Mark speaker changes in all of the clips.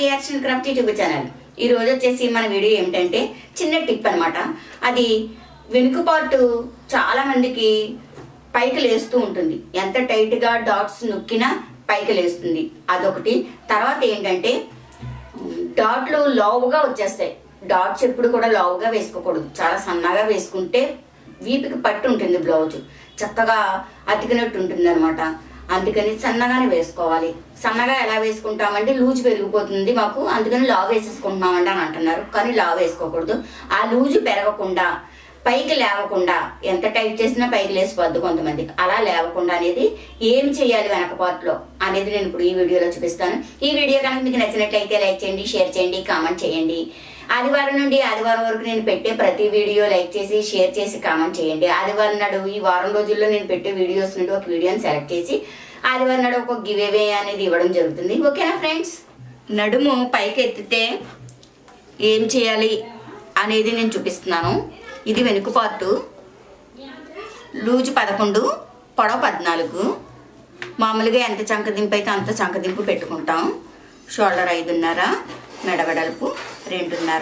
Speaker 1: arts and craft YouTube channel ఈ రోజు వచ్చేసి మన వీడియో ఏమిటంటే చిన్న టిప్ అన్నమాట అది వెనుకపాటు చాలా మందికి పైకి లేస్తూ ఉంటుంది ఎంత టైట్ గా డాట్స్ నొక్కినా పైకి లేస్తుంది అదొకటి తర్వాత ఏంటంటే డాట్లు లావుగా వచ్చేస్తాయి డాట్స్ ఎప్పుడు కూడా లావుగా వేసుకోకూడదు చాలా సన్నగా వేసుకుంటే వీపుకి పట్టు ఉంటుంది బ్లౌజ్ చక్కగా అతికినట్టు ఉంటుంది అనమాట అందుకని సన్నగానే వేసుకోవాలి సన్నగా ఎలా వేసుకుంటామంటే లూజ్ పెరిగిపోతుంది మాకు అందుకని లావ్ వేసేసుకుంటున్నామండి అని అంటున్నారు కానీ లావ్ వేసుకోకూడదు ఆ లూజు పెరగకుండా పైకి లేవకుండా ఎంత టైట్ చేసినా పైకి లేసిపోద్దు కొంతమందికి అలా లేవకుండా అనేది ఏం చేయాలి వెనక పార్ట్లో అనేది నేను ఇప్పుడు ఈ వీడియోలో చూపిస్తాను ఈ వీడియో కనుక మీకు నచ్చినట్లయితే లైక్ చేయండి షేర్ చేయండి కామెంట్ చేయండి ఆదివారం నుండి ఆదివారం వరకు నేను పెట్టే ప్రతి వీడియో లైక్ చేసి షేర్ చేసి కామెంట్ చేయండి ఆదివారం నాడు ఈ వారం రోజుల్లో నేను పెట్టే వీడియోస్ నుండి ఒక వీడియోని సెలెక్ట్ చేసి ఆదివారం నాడు ఒక గివ్ అవే అనేది ఇవ్వడం జరుగుతుంది ఓకేనా ఫ్రెండ్స్ నడుము పైకి ఎత్తితే ఏం చేయాలి అనేది నేను చూపిస్తున్నాను ఇది వెనుక పార్టు లూజు పదకొండు పొడవ పద్నాలుగు మామూలుగా ఎంత చంకదింపు అయితే అంత చంకదింపు పెట్టుకుంటాం షోల్డర్ ఐదున్నర మెడవెడల్పు రెండున్నర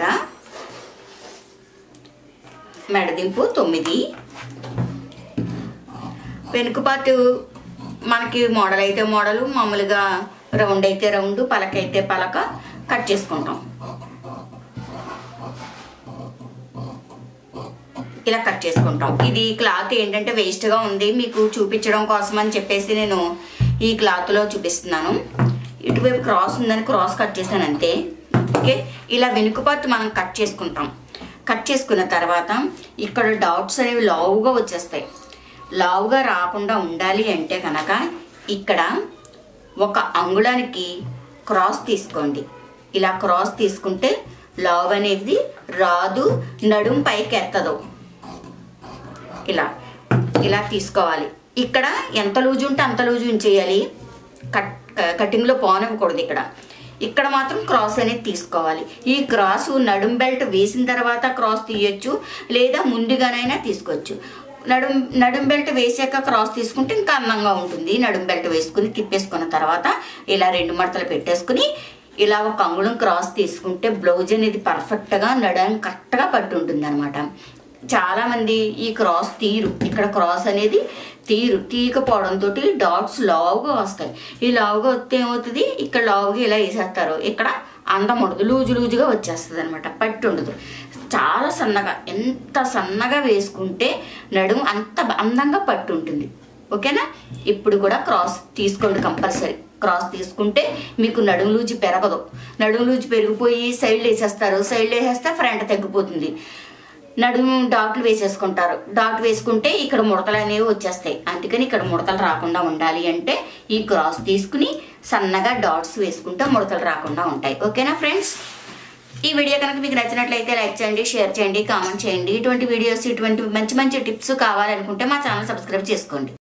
Speaker 1: మెడదింపు తొమ్మిది వెనుక పార్టు మనకి మోడల్ అయితే మోడలు మామూలుగా రౌండ్ అయితే రౌండ్ పలక అయితే పలక కట్ చేసుకుంటాం ఇలా కట్ చేసుకుంటాం ఇది క్లాత్ ఏంటంటే వేస్ట్గా ఉంది మీకు చూపించడం కోసం అని చెప్పేసి నేను ఈ క్లాత్లో చూపిస్తున్నాను ఇటువైపు క్రాస్ ఉందని క్రాస్ కట్ చేశాను అంతే ఓకే ఇలా వెనుక పార్ట్ మనం కట్ చేసుకుంటాం కట్ చేసుకున్న తర్వాత ఇక్కడ డాట్స్ అనేవి లావుగా వచ్చేస్తాయి లావుగా రాకుండా ఉండాలి అంటే కనుక ఇక్కడ ఒక అంగుళానికి క్రాస్ తీసుకోండి ఇలా క్రాస్ తీసుకుంటే లావ్ అనేది రాదు నడుం పైకి ఎత్తదు ఇలా ఇలా తీసుకోవాలి ఇక్కడ ఎంత లూజు ఉంటే అంత లూజు ఉంచేయాలి కట్ కటింగ్లో పోనివ్వకూడదు ఇక్కడ ఇక్కడ మాత్రం క్రాస్ అనేది తీసుకోవాలి ఈ క్రాస్ నడుం బెల్ట్ వేసిన తర్వాత క్రాస్ తీయొచ్చు లేదా ముందుగానైనా తీసుకోవచ్చు నడుం నడుం బెల్ట్ వేసాక క్రాస్ తీసుకుంటే ఇంకా అందంగా ఉంటుంది నడుం బెల్ట్ వేసుకుని తిప్పేసుకున్న తర్వాత ఇలా రెండు మడతలు పెట్టేసుకుని ఇలా ఒక అంగుళం క్రాస్ తీసుకుంటే బ్లౌజ్ అనేది పర్ఫెక్ట్గా నడం కరెక్ట్గా పట్టు ఉంటుంది అనమాట చాలా మంది ఈ క్రాస్ తీరు ఇక్కడ క్రాస్ అనేది తీరు తీయకపోవడంతో డాట్స్ లావుగా వస్తాయి ఈ లావుగా వస్తే ఏమవుతుంది ఇక్కడ లావుగా ఇలా వేసేస్తారు ఇక్కడ అందం ఉండదు లూజు లూజుగా వచ్చేస్తుంది అనమాట పట్టు ఉండదు చాలా సన్నగా ఎంత సన్నగా వేసుకుంటే నడుము అంత అందంగా పట్టు ఉంటుంది ఓకేనా ఇప్పుడు కూడా క్రాస్ తీసుకోండి కంపల్సరీ క్రాస్ తీసుకుంటే మీకు నడుము లూజు పెరగదు నడుము లూజు పెరిగిపోయి సైడ్ వేసేస్తారు సైడ్ వేసేస్తే ఫ్రంట్ తగ్గిపోతుంది నడుము డాట్లు వేసేసుకుంటారు డాట్ వేసుకుంటే ఇక్కడ ముడతలు అనేవి వచ్చేస్తాయి అందుకని ఇక్కడ ముడతలు రాకుండా ఉండాలి అంటే ఈ క్రాస్ తీసుకుని సన్నగా డాట్స్ వేసుకుంటే ముడతలు రాకుండా ఉంటాయి ఓకేనా ఫ్రెండ్స్ ఈ వీడియో కనుక మీకు నచ్చినట్లయితే లైక్ చేయండి షేర్ చేయండి కామెంట్ చేయండి ఇటువంటి వీడియోస్ ఇటువంటి మంచి మంచి టిప్స్ కావాలనుకుంటే మా ఛానల్ సబ్స్క్రైబ్ చేసుకోండి